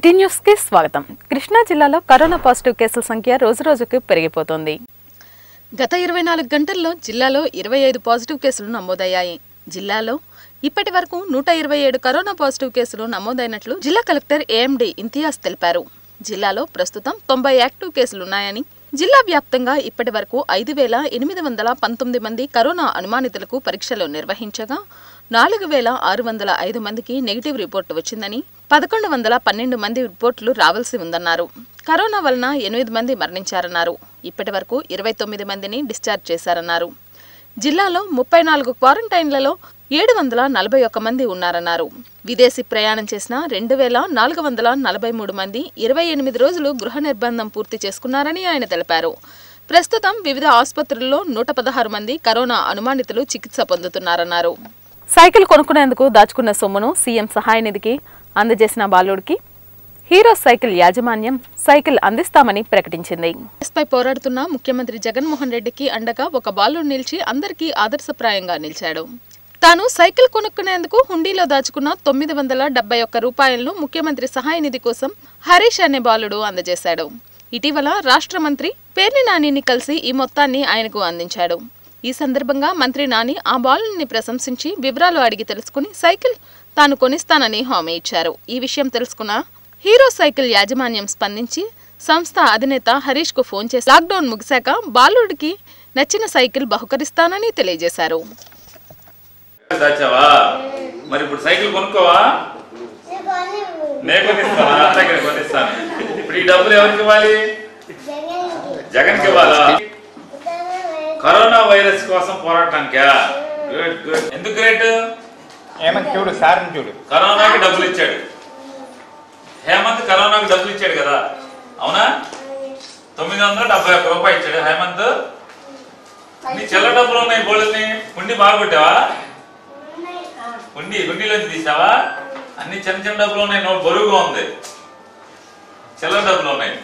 City news కి స్వాగతం కృష్ణా జిల్లాలో కరోనా పాజిటివ్ కేసుల సంఖ్య రోజురోజుకు పెరిగిపోతోంది గత ఇరవై నాలుగు గంటల్లో జిల్లాలో ఇరవై ఐదు పాజిటివ్ కేసులు నమోదయ్యాయి జిల్లాలో ఇప్పటి వరకు నూట ఇరవై ఏడు కరోనా పాజిటివ్ కేసులు నమోదైనట్లు జిల్లా కలెక్టర్ ఏఎండి ఇంతియాజ్ తెలిపారు జిల్లాలో ప్రస్తుతం తొంభై యాక్టివ్ కేసులున్నాయని జిల్లా వ్యాప్తంగా ఇప్పటి వరకు ఐదు వేల ఎనిమిది వందల పంతొమ్మిది మంది కరోనా అనుమానితులకు పరీక్షలు నిర్వహించగా నాలుగు వేల ఆరు వందల ఐదు మందికి నెగిటివ్ రిపోర్టు వచ్చిందని పదకొండు వందల పన్నెండు మంది రిపోర్టులు రావాల్సి ఉందన్నారు కరోనా వలన ఎనిమిది మంది మరణించారన్నారు ఇప్పటి వరకు ఇరవై తొమ్మిది మందిని డిశ్చార్జ్ చేశారన్నారు జిల్లాలో ముప్పై నాలుగు క్వారంటైన్లలో ఏడు వందల నలభై ఒక్క మంది ఉన్నారన్నారు విదేశీ ప్రయాణం చేసిన రెండు వేల నాలుగు వందల నలభై మూడు మంది ఇరవై ఎనిమిది రోజులు గృహ నిర్బంధం పూర్తి చేసుకున్నారని ఆయన తెలిపారు ప్రస్తుతం వివిధ ఆసుపత్రుల్లో నూట పదహారు మంది కరోనా అనుమానితులు చికిత్స పొందుతున్నారన్నారు సైకిల్ కొనుక్కునేందుకు దాచుకున్న సొమ్మును సీఎం సహాయ నిధికి అందజేసిన బాలుడికి హీరో సైకిల్ యాజమాన్యం సైకిల్ అందిస్తామని ప్రకటించింది పై పోరాడుతున్న ముఖ్యమంత్రి జగన్మోహన్ రెడ్డికి అండగా ఒక బాలుడు నిలిచి అందరికీ ఆదర్శప్రాయంగా నిలిచాడు తాను సైకిల్ కొనుక్కునేందుకు హుండీలో దాచుకున్న తొమ్మిది వందల డెబ్బై ఒక్క రూపాయలను ముఖ్యమంత్రి సహాయ నిధి కోసం హరీష్ అనే బాలుడు అందజేశాడు ఇటీవల రాష్ట్ర మంత్రి పేర్ని నానిని కలిసి ఈ మొత్తాన్ని ఆయనకు అందించాడు ఈ సందర్భంగా మంత్రి నాని ఆ బాలుని ప్రశంసించి వివరాలు అడిగి తెలుసుకుని సైకిల్ తాను కొనిస్తానని హామీ ఇచ్చారు ఈ విషయం తెలుసుకున్న హీరో సైకిల్ యాజమాన్యం స్పందించి సంస్థ అధినేత హరీష్ కు ఫోన్ చేసి లాక్డౌన్ ముగిశాక బాలుడికి నచ్చిన సైకిల్ బహుకరిస్తానని తెలియజేశారు దాచావా మరి ఇప్పుడు సైకిల్ కొనుక్కోవా నేను కొనిస్తాను దగ్గర కొనిస్తాను ఇప్పుడు ఈ డబ్బులు ఎవరికి ఇవ్వాలి జగన్కి ఇవ్వాలా కరోనా వైరస్ కోసం పోరాటానికా గుడ్ గుడ్ ఎందుకు గ్రేట్ ఏమని చూడు సార్ని చూడు కరోనాకి డబ్బులు ఇచ్చాడు హేమంత్ కరోనాకి డబ్బులు ఇచ్చాడు కదా అవునా తొమ్మిది వందల డెబ్బై ఒక్క రూపాయి ఇచ్చాడు హేమంత్ నీ చిల్ల డబ్బులు ఉన్నాయి బోళ్ళని ఉండి బాగా కొట్టావా ఉండి ఉండిలోంచి తీసావా అన్ని చిన్న చిన్న డబ్బులు ఉన్నాయి నోట్ బరువుగా ఉంది చిల్లర డబ్బులు ఉన్నాయి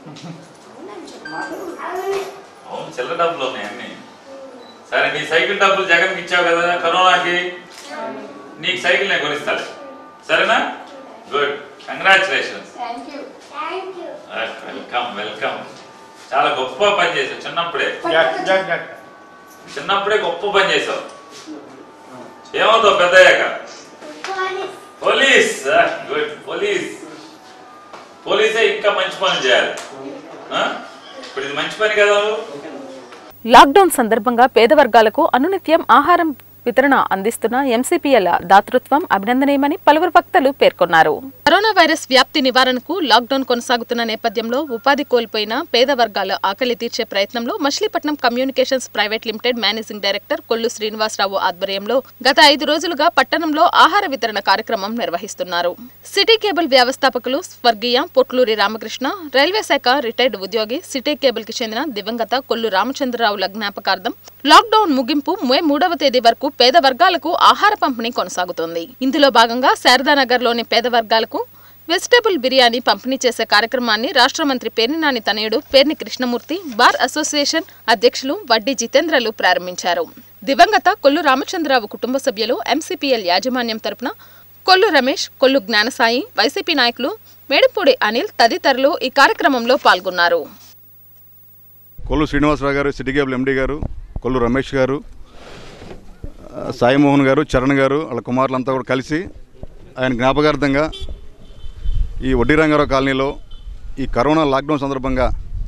అవును చిల్లర డబ్బులు ఉన్నాయి అన్ని సరే నీ సైకిల్ డబ్బులు జగన్కి ఇచ్చావు కదా కరోనాకి నీకు సైకిల్ నేను కొనిస్తాను సరేనా గుడ్ కంగ్రాచులేషన్స్ వెల్కమ్ వెల్కమ్ చాలా గొప్ప పని చేసావు చిన్నప్పుడే జాక్, జాక్, జాక్. చిన్నప్పుడే గొప్ప పని చేసావు ఏమవుతావు పెద్ద అయ్యాక పోలీస్ గుడ్ పోలీస్ పోలీసే ఇంకా మంచి పని చేయాలి ఆ? ఇప్పుడు ఇది మంచి పని కదా నువ్వు? లాక్డౌన్ సందర్భంగా పేద వర్గాలకు అనునిత్యం ఆహారం వితరణ అందిస్తున్న ఎంసీపీఎల్ దాతృత్వం అభినందనీయమని పలువురు వక్తలు పేర్కొన్నారు కరోనా వైరస్ వ్యాప్తి నివారణకు లాక్డౌన్ కొనసాగుతున్న నేపథ్యంలో ఉపాధి కోల్పోయిన పేద వర్గాల ఆకలి తీర్చే ప్రయత్నంలో Machilipatnam communications private limited managing director Kollu Srinivasarao ఆధ్వర్యంలో గత ఐదు రోజులుగా పట్టణంలో ఆహార వితరణ కార్యక్రమం నిర్వహిస్తున్నారు సిటీ కేబుల్ వ్యవస్థాపకులు స్వర్గీయ పొట్లూరి రామకృష్ణ రైల్వే శాఖ రిటైర్డ్ ఉద్యోగి సిటీ కేబుల్ కి చెందిన దివంగత కొల్లు రామచంద్రరావుల జ్ఞాపకార్థం లాక్డౌన్ ముగింపు మే మూడవ తేదీ వరకు పేద వర్గాలకు ఆహార పంపిణీ కొనసాగుతోంది ఇందులో భాగంగా శారదానగర్లోని పేద వర్గాలకు వెజిటేబుల్ బిర్యానీ పంపిణీ చేసే కార్యక్రమాన్ని రాష్ట్ర మంత్రి పేర్ని నాని తనయుడు పేర్ని కృష్ణమూర్తి బార్ అసోసియేషన్ అధ్యక్షులు వడ్డీ జితేంద్రలు ప్రారంభించారు దివంగత కొల్లు రామచంద్రరావు కుటుంబ సభ్యులు ఎంసీపీఎల్ యాజమాన్యం తరపున కొల్లు రమేష్ కొల్లు జ్ఞానసాయి వైసీపీ నాయకులు మేడపూడి అనిల్ తదితరులు ఈ కార్యక్రమంలో పాల్గొన్నారు కొల్లు శ్రీనివాసరావు గారు సిటీ కేబుల్ ఎండి గారు కొల్లు రమేష్ గారు ఆ, సాయిమోహన్ గారు చరణ్ గారు వాళ్ళ కుమారులంతా కూడా కలిసి ఆయన జ్ఞాపకార్థంగా ఈ వడ్డీ రంగారావు కాలనీలో ఈ కరోనా లాక్డౌన్ సందర్భంగా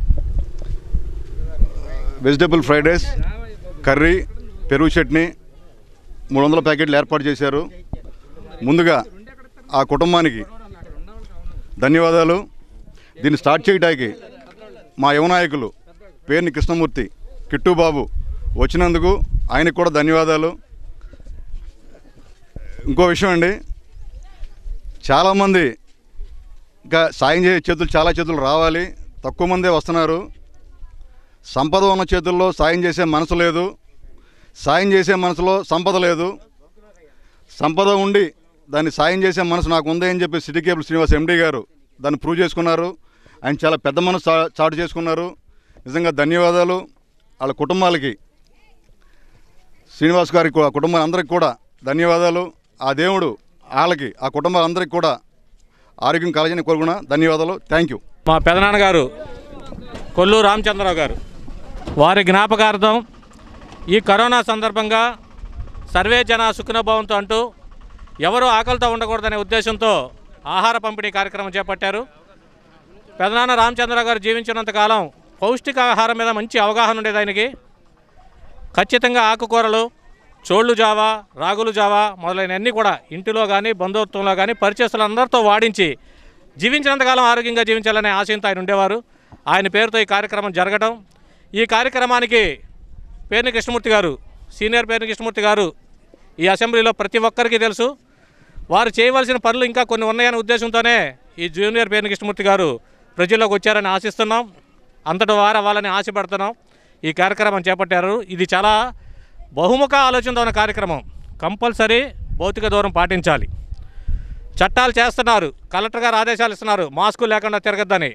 వెజిటబుల్ ఫ్రైడ్ రైస్ కర్రీ పెరుగు చట్నీ మూడు వందల ప్యాకెట్లు ఏర్పాటు చేశారు ముందుగా ఆ కుటుంబానికి ధన్యవాదాలు దీన్ని స్టార్ట్ చేయడానికి మా యువ నాయకులు పేర్ని కృష్ణమూర్తి కిట్టుబాబు వచ్చినందుకు ఆయనకు కూడా ధన్యవాదాలు ఇంకో విషయం అండి చాలామంది ఇంకా సాయం చేసే చేతులు చాలా చేతులు రావాలి తక్కువ మందే వస్తున్నారు సంపద ఉన్న చేతుల్లో సాయం చేసే మనసు లేదు సాయం చేసే మనసులో సంపద లేదు సంపద ఉండి దాన్ని సాయం చేసే మనసు నాకు ఉంది అని చెప్పి సిటీ కేబుల్ శ్రీనివాస్ ఎండి గారు దాన్ని ప్రూవ్ చేసుకున్నారు ఆయన చాలా పెద్ద మనసు చా- చాటు చేసుకున్నారు నిజంగా ధన్యవాదాలు వాళ్ళ కుటుంబాలకి శ్రీనివాస్ గారికి కూడా కుటుంబం అందరికి కూడా ధన్యవాదాలు ఆ దేవుడు వాళ్ళకి ఆ కుటుంబాలందరికీ కూడా ఆరోగ్యం కలగని కోరుకున్నా ధన్యవాదాలు థ్యాంక్ యూ మా పెదనాన్నగారు కొల్లు రామచంద్రరావు గారు వారి జ్ఞాపకార్థం ఈ కరోనా సందర్భంగా సర్వే జన సుఖనభావంతో అంటూ ఎవరు ఆకలితో ఉండకూడదనే ఉద్దేశంతో ఆహార పంపిణీ కార్యక్రమం చేపట్టారు పెదనాన్న రామచంద్రరావు గారు జీవించినంతకాలం పౌష్టికాహారం మీద మంచి అవగాహన ఉండేది ఆయనకి ఖచ్చితంగా ఆకుకూరలు చోళ్ళు జావా రాగులు జావా మొదలైనవన్నీ కూడా ఇంటిలో కానీ బంధుత్వంలో కానీ పరిచయస్తులందరితో వాడించి జీవించినంతకాలం ఆరోగ్యంగా జీవించాలనే ఆశయంతో ఆయన ఉండేవారు ఆయన పేరుతో ఈ కార్యక్రమం జరగడం ఈ కార్యక్రమానికి పేర్ని కృష్ణమూర్తి గారు సీనియర్ పేర్ని కృష్ణమూర్తి గారు ఈ అసెంబ్లీలో ప్రతి ఒక్కరికి తెలుసు వారు చేయవలసిన పనులు ఇంకా కొన్ని ఉన్నాయనే ఉద్దేశంతోనే ఈ జూనియర్ పేర్ని కృష్ణమూర్తి గారు ప్రజల్లోకి వచ్చారని ఆశిస్తున్నాం అంతటి వారు అవ్వాలని ఆశపడుతున్నాం ఈ కార్యక్రమం చేపట్టారు ఇది చాలా బహుముఖ ఆలోచనతో ఉన్న కార్యక్రమం కంపల్సరీ భౌతిక దూరం పాటించాలి చట్టాలు చేస్తున్నారు కలెక్టర్ గారు ఆదేశాలు ఇస్తున్నారు మాస్కులు లేకుండా తిరగద్దని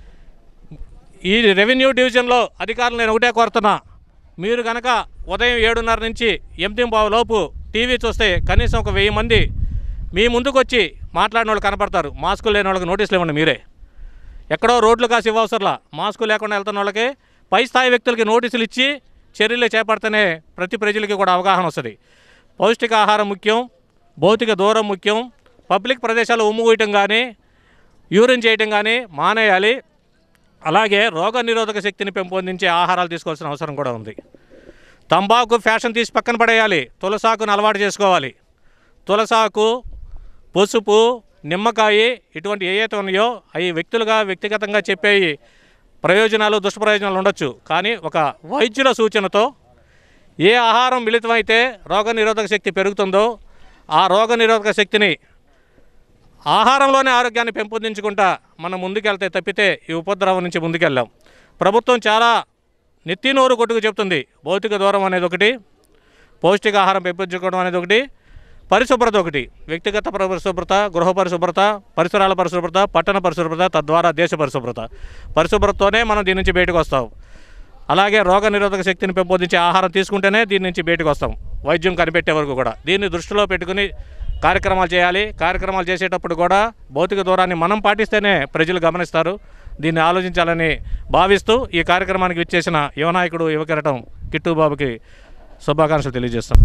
ఈ రెవెన్యూ డివిజన్లో అధికారులు నేను ఒకటే కోరుతున్నా మీరు కనుక ఉదయం ఏడున్నర నుంచి ఎనిమిది బావు లోపు టీవీ చూస్తే కనీసం ఒక వెయ్యి మంది మీ ముందుకు వచ్చి మాట్లాడిన వాళ్ళు కనపడతారు మాస్కులు లేని వాళ్ళకి నోటీసులు ఇవ్వండి మీరే ఎక్కడో రోడ్లు కాసి ఇవ్వవసరంలా మాస్కు లేకుండా వెళ్తున్న వాళ్ళకి పై స్థాయి వ్యక్తులకి నోటీసులు ఇచ్చి చర్యలు చేపడితేనే ప్రతి ప్రజలకి కూడా అవగాహన వస్తుంది పౌష్టికాహారం ముఖ్యం భౌతిక దూరం ముఖ్యం పబ్లిక్ ప్రదేశాలు ఉమ్ముగూయటం కానీ యూరిన్ చేయటం కానీ మానేయాలి అలాగే రోగ నిరోధక శక్తిని పెంపొందించే ఆహారాలు తీసుకోవాల్సిన అవసరం కూడా ఉంది తంబాకు ఫ్యాషన్ తీసి పక్కన పడేయాలి తులసాకును అలవాటు చేసుకోవాలి తులసాకు పసుపు నిమ్మకాయ ఇటువంటి ఏ అయితే ఉన్నాయో అవి వ్యక్తులుగా వ్యక్తిగతంగా చెప్పేవి ప్రయోజనాలు దుష్ప్రయోజనాలు ఉండొచ్చు కానీ ఒక వైద్యుల సూచనతో ఏ ఆహారం మిళితమైతే రోగ నిరోధక శక్తి పెరుగుతుందో ఆ రోగ నిరోధక శక్తిని ఆహారంలోనే ఆరోగ్యాన్ని పెంపొందించుకుంటా మనం ముందుకెళ్తే తప్పితే ఈ ఉపద్రవం నుంచి ముందుకెళ్ళాం ప్రభుత్వం చాలా నెత్తి నోరు కొట్టుకు చెప్తుంది భౌతిక దూరం అనేది ఒకటి పౌష్టికాహారం పెంపొంచుకోవడం అనేది ఒకటి పరిశుభ్రత ఒకటి వ్యక్తిగత పరిశుభ్రత గృహ పరిశుభ్రత పరిసరాల పరిశుభ్రత పట్టణ పరిశుభ్రత తద్వారా దేశ పరిశుభ్రత పరిశుభ్రతతోనే మనం దీని నుంచి బయటకు వస్తాం అలాగే రోగ నిరోధక శక్తిని పెంపొందించే ఆహారం తీసుకుంటేనే దీని నుంచి బయటకు వస్తాం వైద్యం కనిపెట్టే వరకు కూడా దీన్ని దృష్టిలో పెట్టుకుని కార్యక్రమాలు చేయాలి కార్యక్రమాలు చేసేటప్పుడు కూడా భౌతిక దూరాన్ని మనం పాటిస్తేనే ప్రజలు గమనిస్తారు దీన్ని ఆలోచించాలని భావిస్తూ ఈ కార్యక్రమానికి విచ్చేసిన యువనాయకుడు యువకిరటం కిట్టు బాబుకి శుభాకాంక్షలు తెలియజేస్తాం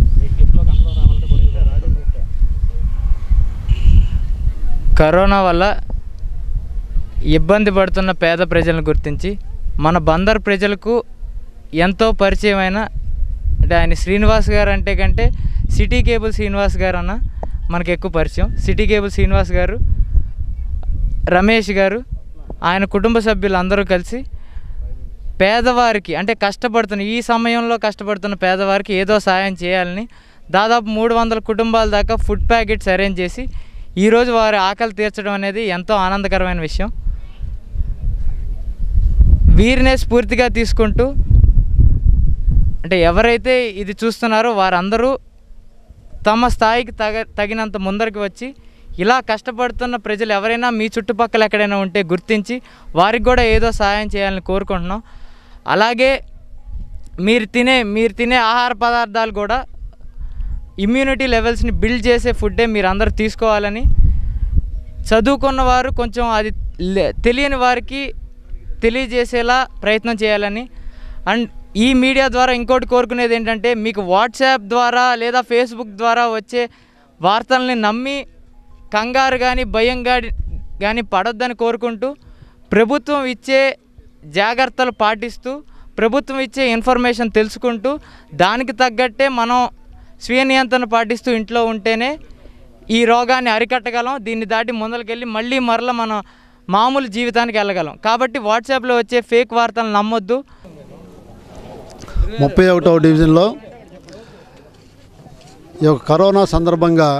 కరోనా వల్ల ఇబ్బంది పడుతున్న పేద ప్రజలను గుర్తించి మన బందర్ ప్రజలకు ఎంతో పరిచయమైన అంటే ఆయన శ్రీనివాస్ గారు అంటే కంటే సిటీ కేబుల్ శ్రీనివాస్ గారు అన్న మనకు ఎక్కువ పరిచయం సిటీ కేబుల్ శ్రీనివాస్ గారు రమేష్ గారు ఆయన కుటుంబ సభ్యులు అందరూ కలిసి పేదవారికి అంటే కష్టపడుతున్న ఈ సమయంలో కష్టపడుతున్న పేదవారికి ఏదో సాయం చేయాలని దాదాపు మూడు వందల కుటుంబాల దాకా ఫుడ్ ప్యాకెట్స్ అరేంజ్ చేసి ఈరోజు వారి ఆకలి తీర్చడం అనేది ఎంతో ఆనందకరమైన విషయం వీరినే స్ఫూర్తిగా తీసుకుంటూ అంటే ఎవరైతే ఇది చూస్తున్నారో వారందరూ తమ స్థాయికి తగ తగినంత ముందరికి వచ్చి ఇలా కష్టపడుతున్న ప్రజలు ఎవరైనా మీ చుట్టుపక్కల ఎక్కడైనా ఉంటే గుర్తించి వారికి కూడా ఏదో సహాయం చేయాలని కోరుకుంటున్నాం అలాగే మీరు తినే మీరు తినే ఆహార పదార్థాలు కూడా ఇమ్యూనిటీ లెవెల్స్ని బిల్డ్ చేసే ఫుడ్డే మీరు అందరూ తీసుకోవాలని చదువుకున్న వారు కొంచెం అది లే- తెలియని వారికి తెలియజేసేలా ప్రయత్నం చేయాలని అండ్ ఈ మీడియా ద్వారా ఇంకోటి కోరుకునేది ఏంటంటే మీకు వాట్సాప్ ద్వారా లేదా ఫేస్బుక్ ద్వారా వచ్చే వార్తల్ని నమ్మి కంగారు కానీ భయం కానీ కానీ పడొద్దని కోరుకుంటూ ప్రభుత్వం ఇచ్చే జాగ్రత్తలు పాటిస్తూ ప్రభుత్వం ఇచ్చే ఇన్ఫర్మేషన్ తెలుసుకుంటూ దానికి తగ్గట్టే మనం స్వీయ నియంత్రణ పాటిస్తూ ఇంట్లో ఉంటేనే ఈ రోగాన్ని అరికట్టగలం దీన్ని దాటి ముందరికెళ్ళి మళ్ళీ మరల మనం మామూలు జీవితానికి వెళ్ళగలం కాబట్టి వాట్సాప్లో వచ్చే ఫేక్ వార్తలు నమ్మొద్దు ముప్పై ఒకటవ డివిజన్లో ఈ యొక్క కరోనా సందర్భంగా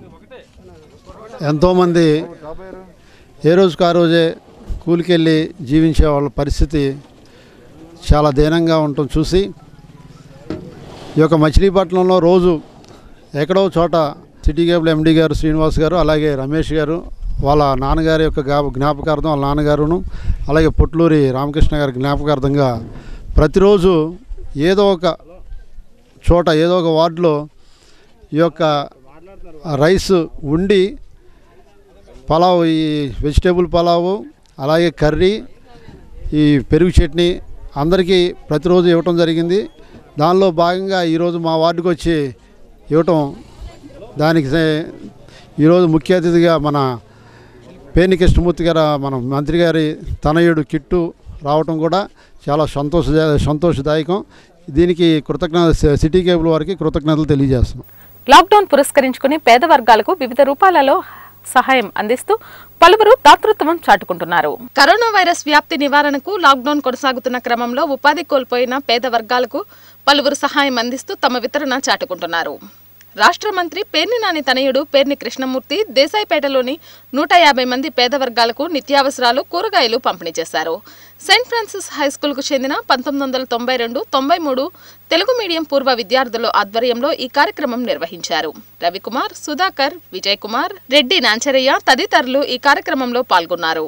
ఎంతోమంది ఏ రోజుకు ఆ రోజే కూలికెళ్ళి జీవించే వాళ్ళ పరిస్థితి చాలా దీనంగా ఉండటం చూసి ఈ యొక్క మచిలీపట్నంలో రోజు ఎక్కడో చోట సిటీ కేబుల్ ఎండి గారు శ్రీనివాస్ గారు అలాగే రమేష్ గారు వాళ్ళ నాన్నగారి యొక్క జ్ఞాప జ్ఞాపకార్థం వాళ్ళ నాన్నగారును అలాగే పొట్లూరి రామకృష్ణ గారి జ్ఞాపకార్థంగా ప్రతిరోజు ఏదో ఒక చోట ఏదో ఒక వార్డులో ఈ యొక్క రైస్ ఉండి పలావ్ ఈ వెజిటేబుల్ పలావు అలాగే కర్రీ ఈ పెరుగు చట్నీ అందరికీ ప్రతిరోజు ఇవ్వటం జరిగింది దానిలో భాగంగా ఈరోజు మా వార్డుకు వచ్చి ఇవ్వటం దానికి సే- ఈరోజు ముఖ్య అతిథిగా మన పేర్ని కృష్ణమూర్తి గారు మన మంత్రి గారి తనయుడు కిట్టు రావటం కూడా చాలా సంతోష సంతోషదాయకం దీనికి కృతజ్ఞత సిటీ కేబుల్ వారికి కృతజ్ఞతలు తెలియజేస్తున్నాం లాక్డౌన్ పురస్కరించుకుని పేద వర్గాలకు వివిధ రూపాలలో సహాయం అందిస్తూ పలువురు దాతృత్వం చాటుకుంటున్నారు కరోనా వైరస్ వ్యాప్తి నివారణకు లాక్డౌన్ కొనసాగుతున్న క్రమంలో ఉపాధి కోల్పోయిన పేద వర్గాలకు పలువురు సహాయం అందిస్తూ తమ వితరణ చాటుకుంటున్నారు రాష్ట్ర మంత్రి పేర్ని నాని తనయుడు పేర్ని కృష్ణమూర్తి దేశాయిపేటలోని నూట యాభై మంది పేద వర్గాలకు నిత్యావసరాలు కూరగాయలు పంపిణీ చేశారు సెయింట్ ఫ్రాన్సిస్ హై స్కూల్కు చెందిన పంతొమ్మిది వందల తొంభై రెండు తొంభై మూడు తెలుగు మీడియం పూర్వ విద్యార్థుల ఆధ్వర్యంలో ఈ కార్యక్రమం నిర్వహించారు రవికుమార్ సుధాకర్ విజయ్ కుమార్ రెడ్డి నాంచరయ్య తదితరులు ఈ కార్యక్రమంలో పాల్గొన్నారు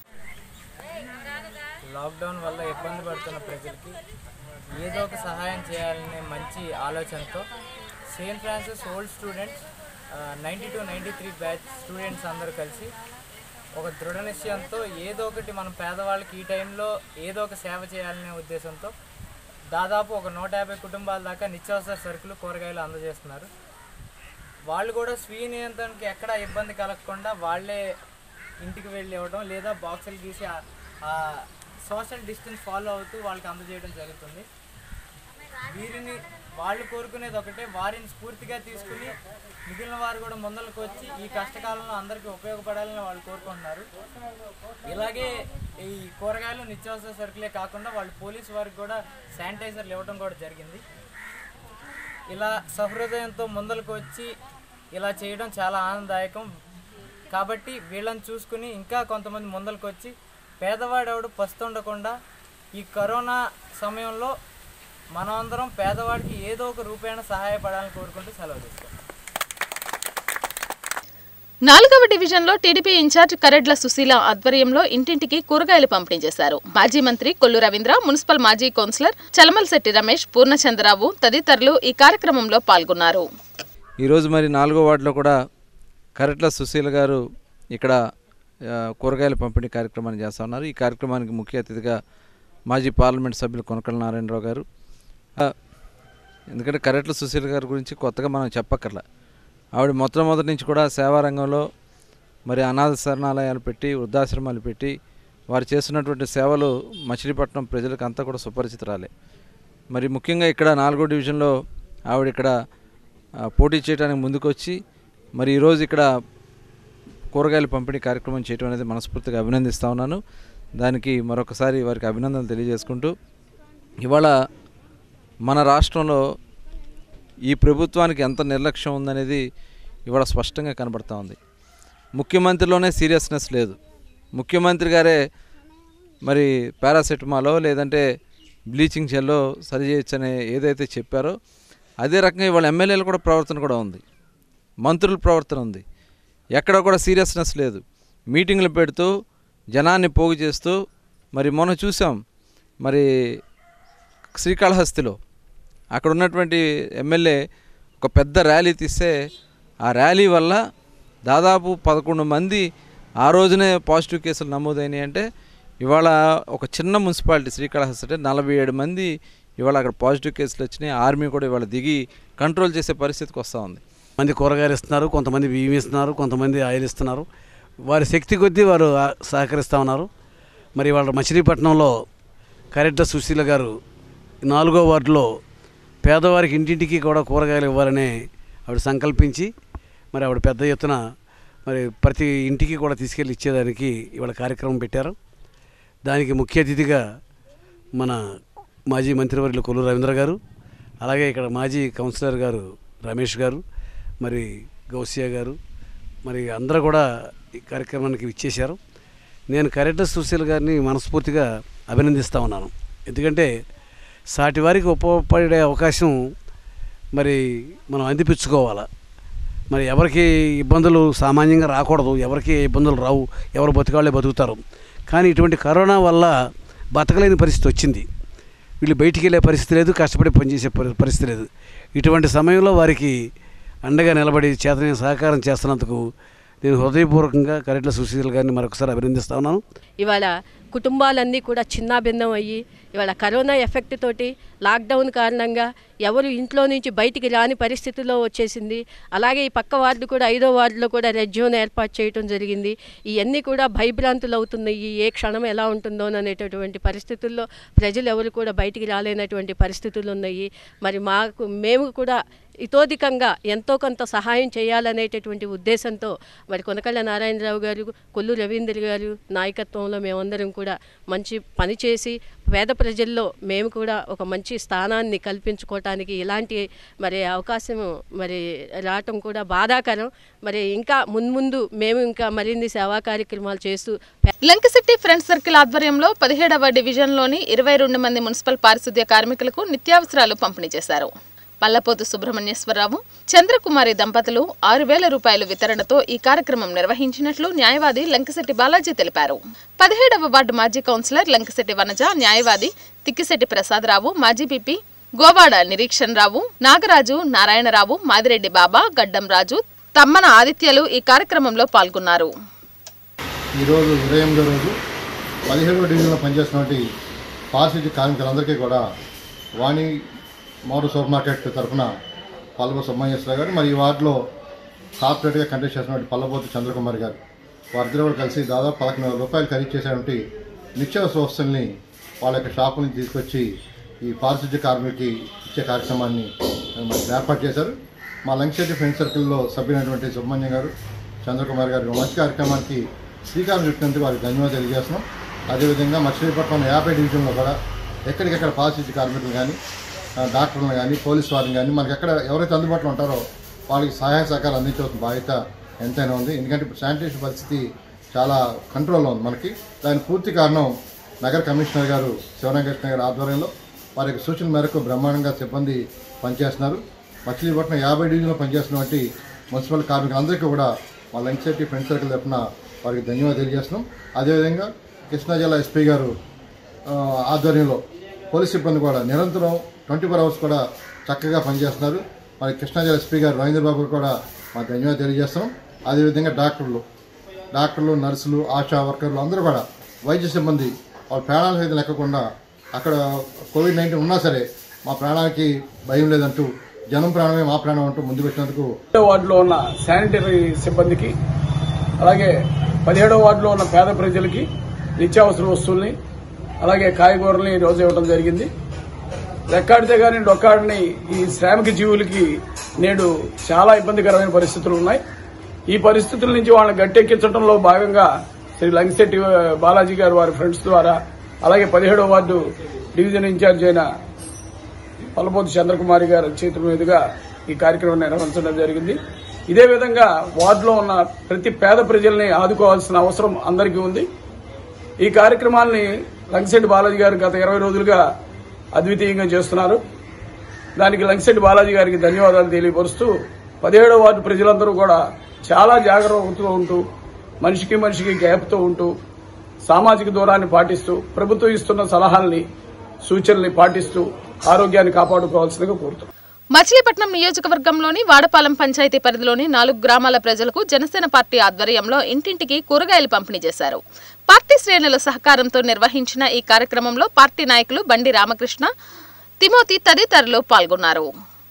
లాక్డౌన్ వల్ల ఇబ్బంది పడుతున్న ప్రజలకి ఏదో ఒక సహాయం చేయాలనే మంచి ఆలోచనతో Saint Francis old students ninety two ninety three batch students అందరూ కలిసి ఒక దృఢ నిశ్చయంతో ఏదో ఒకటి మనం పేదవాళ్ళకి ఈ టైంలో ఏదో ఒక సేవ చేయాలనే ఉద్దేశంతో దాదాపు ఒక నూట యాభై కుటుంబాల దాకా నిత్యావసర సరుకులు కూరగాయలు అందజేస్తున్నారు వాళ్ళు కూడా స్వీయ నియంత్రణకి ఎక్కడ ఇబ్బంది కలగకుండా వాళ్ళే ఇంటికి వెళ్ళి ఇవ్వడం లేదా బాక్సులు గీసి ఆ- ఆ సోషల్ డిస్టెన్స్ ఫాలో అవుతూ వాళ్ళకి అందజేయడం జరుగుతుంది వీరిని వాళ్ళు కోరుకునేది ఒకటే వారిని స్ఫూర్తిగా తీసుకుని మిగిలిన వారు కూడా ముందరకు వచ్చి ఈ కష్టకాలంలో అందరికీ ఉపయోగపడాలని వాళ్ళు కోరుకుంటున్నారు ఇలాగే ఈ కూరగాయలు నిత్యావసర సరుకులే కాకుండా వాళ్ళు పోలీసు వారికి కూడా శానిటైజర్లు ఇవ్వడం కూడా జరిగింది ఇలా సహృదయంతో ముందరకు వచ్చి ఇలా చేయడం చాలా ఆనందదాయకం కాబట్టి వీళ్ళని చూసుకుని ఇంకా కొంతమంది ముందరకు వచ్చి పేదవాడెవడు పస్తుండకుండా ఈ కరోనా సమయంలో మనమందరం పేదవాడికి ఏదో ఒక రూపేణ సహాయపడాలని కోరుకుంటూ సెలవు తీసుకుంటాం నాలుగవ డివిజన్లో టీడీపీ ఇన్ఛార్జ్ కరెడ్ల సుశీల ఆధ్వర్యంలో ఇంటింటికి కూరగాయలు పంపిణీ చేశారు మాజీ మంత్రి కొల్లు రవీంద్ర మున్సిపల్ మాజీ కౌన్సిలర్ చలమలశెట్టి రమేష్ పూర్ణచంద్రరావు తదితరులు ఈ కార్యక్రమంలో పాల్గొన్నారు ఈరోజు మరి నాలుగో వార్డులో కూడా కరెట్ల సుశీల గారు ఇక్కడ ఆ, కూరగాయల పంపిణీ కార్యక్రమాన్ని చేస్తూ ఉన్నారు ఈ కార్యక్రమానికి ముఖ్య అతిథిగా మాజీ పార్లమెంట్ సభ్యులు కొనకళ్ళ నారాయణరావు గారు ఆ, ఎందుకంటే కరెట్ల సుశీల గారి గురించి కొత్తగా మనం చెప్పక్కర్లా ఆవిడ మొట్టమొదటి నుంచి కూడా సేవా రంగంలో మరి అనాథ శరణాలయాలు పెట్టి వృద్ధాశ్రమాలు పెట్టి వారు చేస్తున్నటువంటి సేవలు మచిలీపట్నం ప్రజలకు అంతా కూడా సుపరిచితురాలే మరి ముఖ్యంగా ఇక్కడ నాలుగో డివిజన్లో ఆవిడ ఇక్కడ ఆ, పోటీ చేయడానికి ముందుకొచ్చి మరి ఈరోజు ఇక్కడ కూరగాయల పంపిణీ కార్యక్రమం చేయడం అనేది మనస్ఫూర్తిగా అభినందిస్తూ ఉన్నాను దానికి మరొకసారి వారికి అభినందనలు తెలియజేసుకుంటూ ఇవాళ మన రాష్ట్రంలో ఈ ప్రభుత్వానికి ఎంత నిర్లక్ష్యం ఉందనేది ఇవాళ స్పష్టంగా కనబడతా ఉంది ముఖ్యమంత్రిలోనే సీరియస్నెస్ లేదు ముఖ్యమంత్రి గారే మరి పారాసెటమాలో లేదంటే బ్లీచింగ్ జెల్లో సరి చేయొచ్చనే ఏదైతే చెప్పారో అదే రకంగా ఇవాళ ఎమ్మెల్యేలు కూడా ప్రవర్తన కూడా ఉంది మంత్రుల ప్రవర్తన ఉంది ఎక్కడ కూడా సీరియస్నెస్ లేదు మీటింగ్లు పెడుతూ జనాన్ని పోగు చేస్తూ మరి మొన్న చూసాం మరి శ్రీకాళహస్తిలో అక్కడ ఉన్నటువంటి ఎమ్మెల్యే ఒక పెద్ద ర్యాలీ తీస్తే ఆ ర్యాలీ వల్ల దాదాపు పదకొండు మంది ఆ రోజునే పాజిటివ్ కేసులు నమోదైనాయి అంటే ఇవాళ ఒక చిన్న మున్సిపాలిటీ శ్రీకాళహస్తి అంటే నలభై ఏడు మంది ఇవాళ అక్కడ పాజిటివ్ కేసులు వచ్చినాయి ఆర్మీ కూడా ఇవాళ దిగి కంట్రోల్ చేసే పరిస్థితికి వస్తూ ఉంది మంది కూరగాయలు ఇస్తున్నారు కొంతమంది బియ్యం ఇస్తున్నారు కొంతమంది ఆయిల్ ఇస్తున్నారు వారి శక్తి కొద్దీ వారు ఆ, సహకరిస్తూ ఉన్నారు మరి వాళ్ళ మచిలీపట్నంలో కరెక్ట్ సుశీల గారు నాలుగో వార్డులో పేదవారికి ఇంటింటికి కూడా కూరగాయలు ఇవ్వాలని ఆవిడ సంకల్పించి మరి ఆవిడ పెద్ద ఎత్తున మరి ప్రతి ఇంటికి కూడా తీసుకెళ్ళి ఇచ్చేదానికి ఇవాళ కార్యక్రమం పెట్టారు దానికి ముఖ్య అతిథిగా మన మాజీ మంత్రివర్యులు కొల్లు రవీంద్ర గారు అలాగే ఇక్కడ మాజీ కౌన్సిలర్ గారు రమేష్ గారు మరి గౌసియా గారు మరి అందరూ కూడా ఈ కార్యక్రమానికి ఇచ్చేశారు నేను కరెక్టర్ సుశీల్ గారిని మనస్ఫూర్తిగా అభినందిస్తూ ఉన్నాను ఎందుకంటే సాటి వారికి ఉపయోగపడే అవకాశం మరి మనం అందిపించుకోవాలా మరి ఎవరికి ఇబ్బందులు సామాన్యంగా రాకూడదు ఎవరికి ఇబ్బందులు రావు ఎవరు బతికాళ్ళే బతుకుతారు కానీ ఇటువంటి కరోనా వల్ల బతకలేని పరిస్థితి వచ్చింది వీళ్ళు బయటికి వెళ్ళే పరిస్థితి లేదు కష్టపడి పనిచేసే పరి- పరిస్థితి లేదు ఇటువంటి సమయంలో వారికి అండగా నిలబడి చేతనైన సహకారం చేస్తున్నందుకు నేను హృదయపూర్వకంగా కరెక్ట్ల సుశీల్ గారిని మరొకసారి అభినందిస్తా ఉన్నాను ఇవాళ కుటుంబాలన్నీ కూడా చిన్నాభిన్నం అయ్యి ఇవాళ కరోనా ఎఫెక్ట్ తోటి లాక్డౌన్ కారణంగా ఎవరు ఇంట్లో నుంచి బయటికి రాని పరిస్థితిలో వచ్చేసింది అలాగే ఈ పక్క వార్డు కూడా ఐదో వార్డులో కూడా రెడ్ జోన్ ఏర్పాటు చేయడం జరిగింది ఇవన్నీ కూడా భయభ్రాంతులు అవుతున్నాయి ఏ క్షణం ఎలా ఉంటుందో అనేటటువంటి పరిస్థితుల్లో ప్రజలు ఎవరు కూడా బయటికి రాలేనటువంటి పరిస్థితులు ఉన్నాయి మరి మాకు మేము కూడా ఇతోధికంగా ఎంతో కొంత సహాయం చేయాలనేటటువంటి ఉద్దేశంతో మరి కొనకళ్ళ నారాయణరావు గారు కొల్లు రవీంద్ర గారు నాయకత్వంలో మేమందరం కూడా మంచి పని చేసి పేద ప్రజల్లో మేము కూడా ఒక మంచి స్థానాన్ని కల్పించుకోవటానికి ఇలాంటి మరి అవకాశం మరి రావటం కూడా బాధాకరం మరి ఇంకా మున్ముందు మేము ఇంకా మరిన్ని సేవా కార్యక్రమాలు చేస్తూ లంకసిటీ ఫ్రెండ్స్ సర్కిల్ ఆధ్వర్యంలో పదిహేడవ డివిజన్లోని ఇరవై రెండు మంది మున్సిపల్ పారిశుద్ధ్య కార్మికులకు నిత్యావసరాలు పంపిణీ చేశారు పల్లపోతు సుబ్రహ్మణ్యేశ్వరరావు చంద్రకుమారి దంపతులు ఆరు వేల రూపాయల వితరణతో ఈ కార్యక్రమం నిర్వహించినట్లు న్యాయవాది లంకశెట్టి బాలాజీ తెలిపారు పదిహేడవ వార్డు మాజీ కౌన్సిలర్ లంకశెట్టి వనజ న్యాయవాది తిక్కిశెట్టి ప్రసాదరావు మాజీ పిపి గోవాడ నిరీక్షణ్ రావు నాగరాజు నారాయణరావు మాదిరెడ్డి బాబా గడ్డం రాజు తమ్మన ఆదిత్యలు ఈ కార్యక్రమంలో పాల్గొన్నారు ఈరోజు ఉదయం రోజు పదిహేడవ డివిజన్లో పనిచేస్తున్నటువంటి పారిశుద్ధ్య కార్మికులందరికీ కూడా వాణి మోడల్ సూపర్ మార్కెట్ తరఫున పల్లవ సుబ్బయ్యేశ్వర గారు మరి ఈ వార్డులో కార్పొరేట్గా కంటెస్ట్ చేసినటువంటి పల్లబోతు చంద్రకుమార్ గారు వారిద్దరు కూడా కలిసి దాదాపు పదకొండు వేల రూపాయలు ఖరీదు చేసినటువంటి నిత్యావసర వస్తువుల్ని వాళ్ళ యొక్క షాపు నుంచి తీసుకొచ్చి ఈ పారిశుద్ధ్య కార్మికులకి ఇచ్చే కార్యక్రమాన్ని మరి ఏర్పాటు చేశారు మా లంకిశెట్టి ఫ్రెండ్ సర్కిల్లో సభ్యులైనటువంటి సుబ్రహ్మణ్యం గారు చంద్రకుమార్ గారు ఈ మంచి కార్యక్రమానికి శ్రీకారం చుట్టినందుకు వారికి ధన్యవాదాలు తెలియజేస్తున్నాం అదేవిధంగా మచిలీపట్నం యాభై డివిజన్లో కూడా ఎక్కడికెక్కడ పారిశుద్ధ్య కార్మికులు కానీ ఆ, డాక్టర్లను కానీ పోలీస్ వారిని కానీ మనకి ఎక్కడ ఎవరైతే అందుబాటులో ఉంటారో వాళ్ళకి సహాయ సహకారం అందించవలసిన బాధ్యత ఎంతైనా ఉంది ఎందుకంటే ఇప్పుడు శానిటేషన్ పరిస్థితి చాలా కంట్రోల్లో ఉంది మనకి దాని పూర్తి కారణం నగర కమిషనర్ గారు శివరంగకృష్ణ గారి ఆధ్వర్యంలో వారి యొక్క సూచన మేరకు బ్రహ్మాండంగా సిబ్బంది పనిచేస్తున్నారు మచిలీపట్నం యాభై డివిజన్లో పనిచేస్తున్నటువంటి మున్సిపల్ కార్మికులందరికీ కూడా మా లంచర్టీ ఫ్రెండ్ సర్కిల్ తరఫున వారికి ధన్యవాదాలు తెలియజేస్తున్నాం అదేవిధంగా కృష్ణా జిల్లా ఎస్పీ గారు ఆ, ఆధ్వర్యంలో పోలీస్ సిబ్బంది కూడా నిరంతరం ట్వంటీ ఫోర్ అవర్స్ కూడా చక్కగా పనిచేస్తున్నారు మరి కృష్ణా జిల్లా ఎస్పీ గారు రవీంద్ర బాబు కూడా మా ధన్యవాదాలు తెలియజేస్తున్నాం అదేవిధంగా డాక్టర్లు డాక్టర్లు నర్సులు ఆశా వర్కర్లు అందరూ కూడా వైద్య సిబ్బంది వాళ్ళ ప్రాణాల సైతం లెక్కకుండా అక్కడ కోవిడ్ నైన్టీన్ ఉన్నా సరే మా ప్రాణానికి భయం లేదంటూ జనం ప్రాణమే మా ప్రాణం అంటూ ముందుకు వచ్చినందుకు వార్డులో ఉన్న శానిటరీ సిబ్బందికి అలాగే పదిహేడవ వార్డులో ఉన్న పేద ప్రజలకి నిత్యావసర వస్తువుల్ని అలాగే కాయగూరల్ని ఈ రోజు ఇవ్వడం జరిగింది లెక్కాడితే కానీ డొక్కాడని ఈ శ్రామిక జీవులకి నేడు చాలా ఇబ్బందికరమైన పరిస్థితులు ఉన్నాయి ఈ పరిస్థితుల నుంచి వాళ్ళని గట్టెక్కించడంలో భాగంగా శ్రీ లంగిశెట్టి బాలాజీ గారు వారి ఫ్రెండ్స్ ద్వారా అలాగే పదిహేడవ వార్డు డివిజన్ ఇన్ఛార్జ్ అయిన పల్లపోతు చంద్రకుమారి గారి చేతుల మీదుగా ఈ కార్యక్రమం నిర్వహించడం జరిగింది ఇదే విధంగా వార్డులో ఉన్న ప్రతి పేద ప్రజల్ని ఆదుకోవాల్సిన అవసరం అందరికీ ఉంది ఈ కార్యక్రమాల్ని లంకిశెట్టి బాలాజీ గారు గత ఇరవై రోజులుగా అద్వితీయంగా చేస్తున్నారు దానికి లంకిశెట్టి బాలాజీ గారికి ధన్యవాదాలు తెలియపరుస్తూ పదిహేడవ వార్డు ప్రజలందరూ కూడా చాలా జాగ్రత్తగా ఉంటూ మనిషికి మనిషికి గ్యాప్తో ఉంటూ సామాజిక దూరాన్ని పాటిస్తూ ప్రభుత్వం ఇస్తున్న సలహాల్ని సూచనల్ని పాటిస్తూ ఆరోగ్యాన్ని కాపాడుకోవాల్సిందిగా కోరుతున్నాం మచిలీపట్నం నియోజకవర్గంలోని వాడపాలెం పంచాయతీ పరిధిలోని నాలుగు గ్రామాల ప్రజలకు జనసేన పార్టీ ఆధ్వర్యంలో ఇంటింటికి కూరగాయలు పంపిణీ చేశారు పార్టీ శ్రేణుల సహకారంతో నిర్వహించిన ఈ కార్యక్రమంలో పార్టీ నాయకులు బండి రామకృష్ణ తిమోతి తదితరులు పాల్గొన్నారు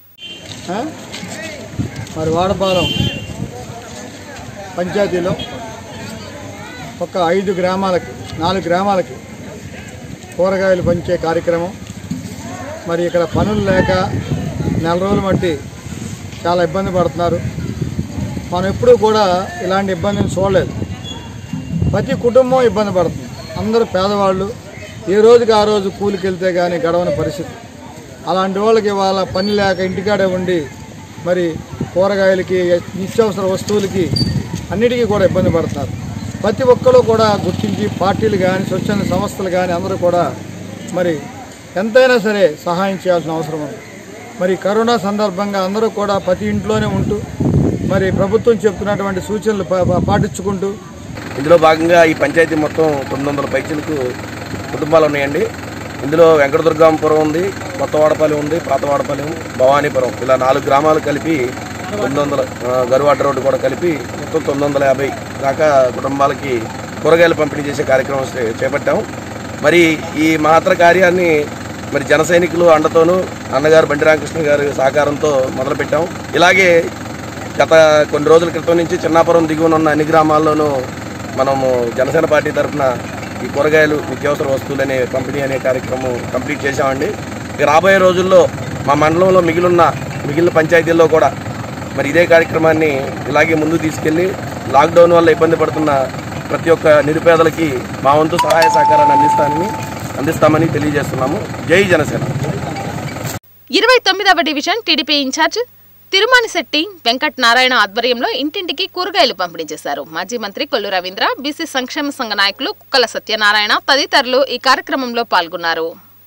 మరి వాడపాలెం పంచాయతీలో ఒక ఐదు గ్రామాలకి నాలుగు గ్రామాలకి కూరగాయలు పంచే కార్యక్రమం మరి ఇక్కడ పనులు లేక నెల రోజులు బట్టి చాలా ఇబ్బంది పడుతున్నారు మనం ఎప్పుడూ కూడా ఇలాంటి ఇబ్బందిని చూడలేదు ప్రతి కుటుంబం ఇబ్బంది పడుతుంది అందరూ పేదవాళ్ళు ఏ రోజుకి ఆ రోజు కూలికి వెళ్తే కానీ గడవని పరిస్థితి అలాంటి వాళ్ళకి వాళ్ళ పని లేక ఇంటికాడే ఉండి మరి కూరగాయలకి నిత్యావసర వస్తువులకి అన్నిటికీ కూడా ఇబ్బంది పడుతున్నారు ప్రతి ఒక్కరూ కూడా గుర్తించి పార్టీలు కానీ స్వచ్ఛంద సంస్థలు కానీ అందరూ కూడా మరి ఎంతైనా సరే సహాయం చేయాల్సిన అవసరం ఉంది మరి కరోనా సందర్భంగా అందరూ కూడా ప్రతి ఇంట్లోనే ఉంటూ మరి ప్రభుత్వం చెప్తున్నటువంటి సూచనలు పా- పా- పాటించుకుంటూ ఇందులో భాగంగా ఈ పంచాయతీ మొత్తం తొమ్మిది వందల పైచలకు కుటుంబాలు ఉన్నాయండి ఇందులో వెంకటదుర్గాంపురం ఉంది కొత్త వాడపాలెం ఉంది పాత వాడపాలెం భవానీపురం ఇలా నాలుగు గ్రామాలు కలిపి తొమ్మిది వందల ఆ, గరువాట రోడ్డు కూడా కలిపి మొత్తం తొమ్మిది వందల యాభై దాకా కుటుంబాలకి కూరగాయలు పంపిణీ చేసే కార్యక్రమం చే- చేపట్టాం మరి ఈ మహత్తర కార్యాన్ని మరి జన సైనికులు అండతోనూ అన్నగారు బండి రామకృష్ణ గారి సహకారంతో మొదలుపెట్టాం ఇలాగే గత కొన్ని రోజుల క్రితం నుంచి చిన్నాపురం దిగువన ఉన్న అన్ని గ్రామాల్లోనూ మనము జనసేన పార్టీ తరఫున ఈ కూరగాయలు నిత్యావసర వస్తువులు అనే పంపిణీ అనే కార్యక్రమం కంప్లీట్ చేశామండి ఇక రాబోయే రోజుల్లో మా మండలంలో మిగిలిన మిగిలిన పంచాయతీల్లో కూడా మరి ఇదే కార్యక్రమాన్ని ఇలాగే ముందు తీసుకెళ్ళి లాక్డౌన్ వల్ల ఇబ్బంది పడుతున్న ప్రతి ఒక్క నిరుపేదలకి మా వంతు సహాయ సహకారాన్ని అందిస్తానని అందిస్తామని తెలియజేస్తున్నాము జై జనసేన ఇరవై తొమ్మిదవ division TDP incharge Tirumanisetty Venkat Narayana ఆధ్వర్యంలో ఇంటింటికి కూరగాయలు పంపిణీ చేశారు మాజీ మంత్రి కొల్లు రవీంద్ర బీసీ సంక్షేమ సంఘ నాయకులు కుక్కల సత్యనారాయణ తదితరులు ఈ కార్యక్రమంలో పాల్గొన్నారు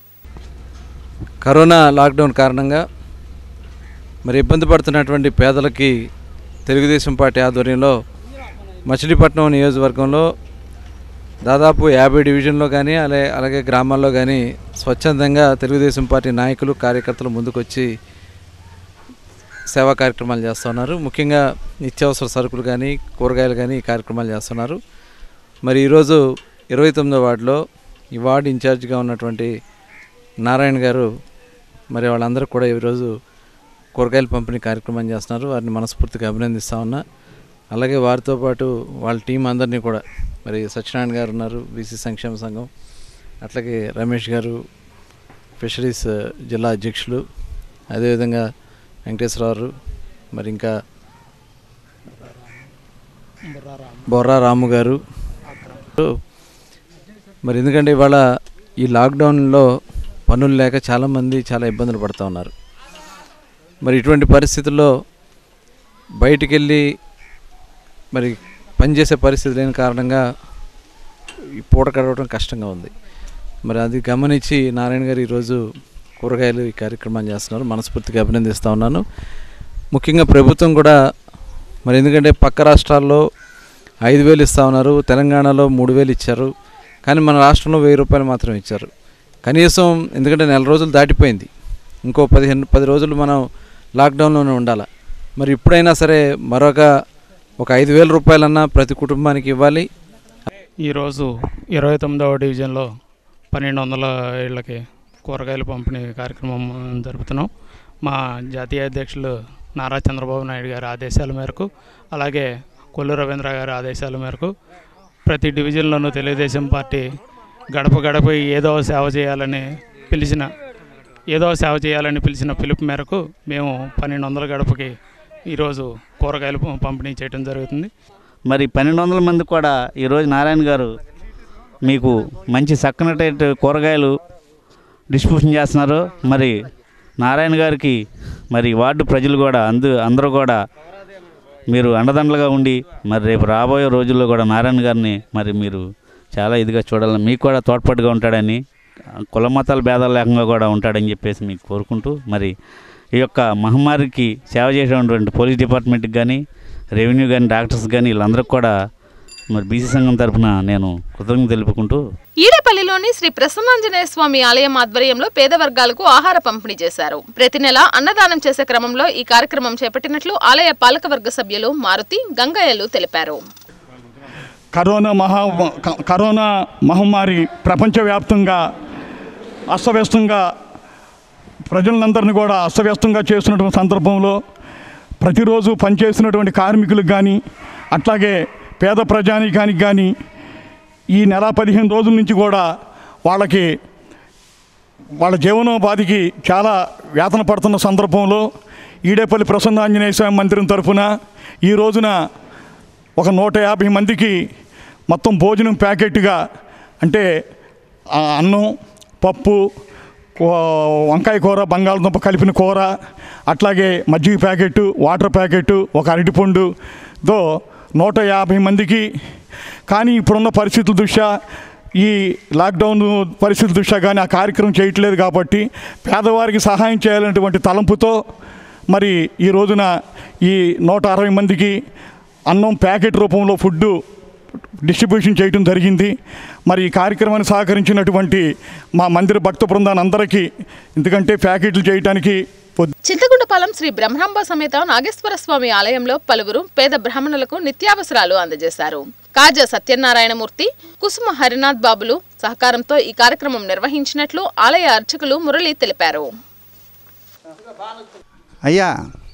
కరోనా లాక్డౌన్ కారణంగా మరి ఇబ్బంది పడుతున్నటువంటి పేదలకి తెలుగుదేశం పార్టీ ఆధ్వర్యంలో మచిలీపట్నం నియోజకవర్గంలో దాదాపు యాభై డివిజన్లో కానీ అలాగే అలాగే గ్రామాల్లో కానీ స్వచ్ఛందంగా తెలుగుదేశం పార్టీ నాయకులు కార్యకర్తలు ముందుకొచ్చి సేవా కార్యక్రమాలు చేస్తున్నారు ముఖ్యంగా నిత్యావసర సరుకులు కానీ కూరగాయలు కానీ ఈ కార్యక్రమాలు చేస్తున్నారు మరి ఈరోజు ఇరవై తొమ్మిదో వార్డులో ఈ వార్డు ఇన్ఛార్జిగా ఉన్నటువంటి నారాయణ గారు మరి వాళ్ళందరూ కూడా ఈరోజు కూరగాయల పంపిణీ కార్యక్రమం చేస్తున్నారు వారిని మనస్ఫూర్తిగా అభినందిస్తా ఉన్నా అలాగే వారితో పాటు వాళ్ళ టీం అందరినీ కూడా మరి సత్యనారాయణ గారు ఉన్నారు బీసీ సంక్షేమ సంఘం అట్లాగే రమేష్ గారు ఫిషరీస్ జిల్లా అధ్యక్షులు అదేవిధంగా వెంకటేశ్వరరావు మరి ఇంకా బొర్రా రాము గారు మరి ఎందుకంటే ఇవాళ ఈ లాక్డౌన్లో పనులు లేక చాలామంది చాలా ఇబ్బందులు పడుతూ ఉన్నారు మరి ఇటువంటి పరిస్థితుల్లో బయటికి వెళ్ళి మరి పనిచేసే పరిస్థితి లేని కారణంగా ఈ పూట గడవడం కష్టంగా ఉంది మరి అది గమనించి నారాయణ గారు ఈరోజు కూరగాయలు ఈ కార్యక్రమాన్ని చేస్తున్నారు మనస్ఫూర్తిగా అభినందిస్తూ ఉన్నాను ముఖ్యంగా ప్రభుత్వం కూడా మరి ఎందుకంటే పక్క రాష్ట్రాల్లో ఐదు వేలు ఇస్తూ ఉన్నారు తెలంగాణలో మూడు వేలు ఇచ్చారు కానీ మన రాష్ట్రంలో వెయ్యి రూపాయలు మాత్రం ఇచ్చారు కనీసం ఎందుకంటే నెల రోజులు దాటిపోయింది ఇంకో పదిహేను పది రోజులు మనం లాక్డౌన్లోనే ఉండాలి మరి ఇప్పుడైనా సరే మరొక ఒక ఐదు వేల రూపాయలన్నా ప్రతి కుటుంబానికి ఇవ్వాలి ఈరోజు ఇరవై తొమ్మిదవ డివిజన్లో పన్నెండు వందల ఇళ్ళకి కూరగాయల పంపిణీ కార్యక్రమం జరుపుతున్నాం మా జాతీయ అధ్యక్షులు నారా చంద్రబాబు నాయుడు గారి ఆదేశాల మేరకు అలాగే కొల్లు రవీంద్ర గారి ఆదేశాల మేరకు ప్రతి డివిజన్లోనూ తెలుగుదేశం పార్టీ గడప గడప ఏదో సేవ చేయాలని పిలిచిన ఏదో సేవ చేయాలని పిలిచిన పిలుపు మేరకు మేము పన్నెండు వందల గడపకి ఈరోజు కూరగాయలు పం- పంపిణీ చేయడం జరుగుతుంది మరి పన్నెండు వందల మంది కూడా ఈరోజు నారాయణ గారు మీకు మంచి చక్కనటి కూరగాయలు డిస్ట్రిబ్యూషన్ చేస్తున్నారు మరి నారాయణ గారికి మరి వార్డు ప్రజలు కూడా అందు అందరూ కూడా మీరు అండదండలుగా ఉండి మరి రేపు రాబోయే రోజుల్లో కూడా నారాయణ గారిని మరి మీరు చాలా ఇదిగా చూడాలని మీకు కూడా తోడ్పాటుగా ఉంటాడని కుల మతాల భేదాలు లేకుండా కూడా ఉంటాడని చెప్పేసి మీకు కోరుకుంటూ మరి ఈ యొక్క మహమ్మారికి సేవ చేసేటువంటి పోలీస్ డిపార్ట్మెంట్కి కానీ రెవెన్యూ కానీ డాక్టర్స్ కానీ వీళ్ళందరికీ కూడా మరి బీసీ సంఘం తరఫున నేను కృతజ్ఞత తెలుపుకుంటూ ఈడపల్లిలోని శ్రీ ప్రసన్నాంజనేయ స్వామి ఆలయం ఆధ్వర్యంలో పేద వర్గాలకు ఆహార పంపిణీ చేశారు ప్రతి నెల అన్నదానం చేసే క్రమంలో ఈ కార్యక్రమం చేపట్టినట్లు ఆలయ పాలకవర్గ సభ్యులు మారుతి గంగయ్యలు తెలిపారు కరోనా మహా క- కరోనా మహమ్మారి ప్రపంచవ్యాప్తంగా అస్తవ్యస్తంగా ప్రజలందరినీ కూడా అస్తవ్యస్తంగా చేస్తున్నటువంటి సందర్భంలో ప్రతిరోజు పనిచేస్తున్నటువంటి కార్మికులకు కానీ అట్లాగే పేద ప్రజానీకానికి కానీ ఈ నెల పదిహేను రోజుల నుంచి కూడా వాళ్ళకి వాళ్ళ జీవనోపాధికి చాలా వేతన పడుతున్న సందర్భంలో ఈడేపల్లి ప్రసన్న ఆంజనేయ స్వామి మందిరం తరఫున ఈ రోజున ఒక నూట యాభై మందికి మొత్తం భోజనం ప్యాకెట్గా అంటే ఆ అన్నం పప్పు కూ- వంకాయ కూర బంగాళదుంప కలిపిన కూర అట్లాగే మజ్జిగ ప్యాకెట్ వాటర్ ప్యాకెట్ ఒక అరటిపండుతో నూట యాభై మందికి కానీ ఇప్పుడున్న పరిస్థితుల దృష్ట్యా ఈ లాక్డౌన్ పరిస్థితుల దృష్ట్యా కానీ ఆ కార్యక్రమం చేయట్లేదు కాబట్టి పేదవారికి సహాయం చేయాలనేటువంటి తలంపుతో మరి ఈ రోజున ఈ నూట అరవై మందికి అన్నం ప్యాకెట్ రూపంలో ఫుడ్డు డిస్ట్రిబ్యూషన్ చేయడం జరిగింది మరి ఈ కార్యక్రమాన్ని సహకరించినటువంటి మా మందిర భక్త బృందాన్ని అందరికీ ఎందుకంటే ప్యాకెట్లు చేయడానికి చింతకుంటపాలెం శ్రీ బ్రహ్మాంబ సమేత నాగేశ్వర స్వామి ఆలయంలో పలువురు పేద బ్రాహ్మణులకు నిత్యావసరాలు అందజేశారు కాజా సత్యనారాయణమూర్తి కుసుమ హరినాథ్ బాబులు సహకారంతో ఈ కార్యక్రమం నిర్వహించినట్లు ఆలయ అర్చకులు మురళి తెలిపారు అయ్యా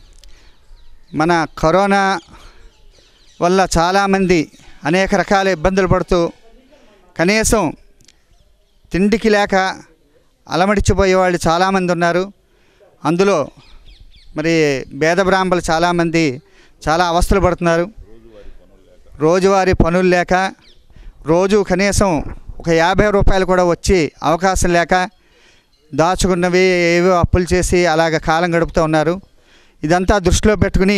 మన కరోనా వల్ల చాలామంది అనేక రకాల ఇబ్బందులు పడుతూ కనీసం తిండికి లేక అలమడిచిపోయే వాళ్ళు చాలామంది ఉన్నారు అందులో మరి భేద బ్రాహ్మణులు చాలామంది చాలా అవస్థలు పడుతున్నారు రోజువారీ పనులు లేక రోజు కనీసం ఒక యాభై రూపాయలు కూడా వచ్చి అవకాశం లేక దాచుకున్నవి ఏవో అప్పులు చేసి అలాగ కాలం గడుపుతూ ఉన్నారు ఇదంతా దృష్టిలో పెట్టుకుని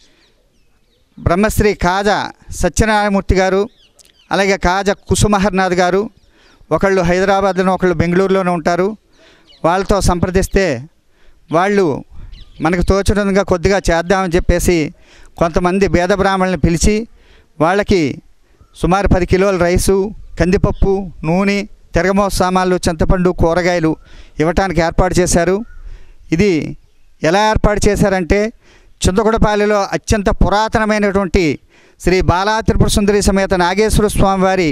బ్రహ్మశ్రీ కాజా సత్యనారాయణమూర్తి గారు అలాగే కాజా కుసుమహర్నాథ్ గారు ఒకళ్ళు హైదరాబాద్లోనూ ఒకళ్ళు బెంగళూరులోనూ ఉంటారు వాళ్ళతో సంప్రదిస్తే వాళ్ళు మనకు తోచినందుగా కొద్దిగా చేద్దామని చెప్పేసి కొంతమంది భేద బ్రాహ్మణులను పిలిచి వాళ్ళకి సుమారు పది కిలోల రైసు కందిపప్పు నూనె తిరగమో సామాన్లు చింతపండు కూరగాయలు ఇవ్వటానికి ఏర్పాటు చేశారు ఇది ఎలా ఏర్పాటు చేశారంటే చింతకుడపాలిలో అత్యంత పురాతనమైనటువంటి శ్రీ బాలా త్రిపుర సుందరి సమేత నాగేశ్వర స్వామివారి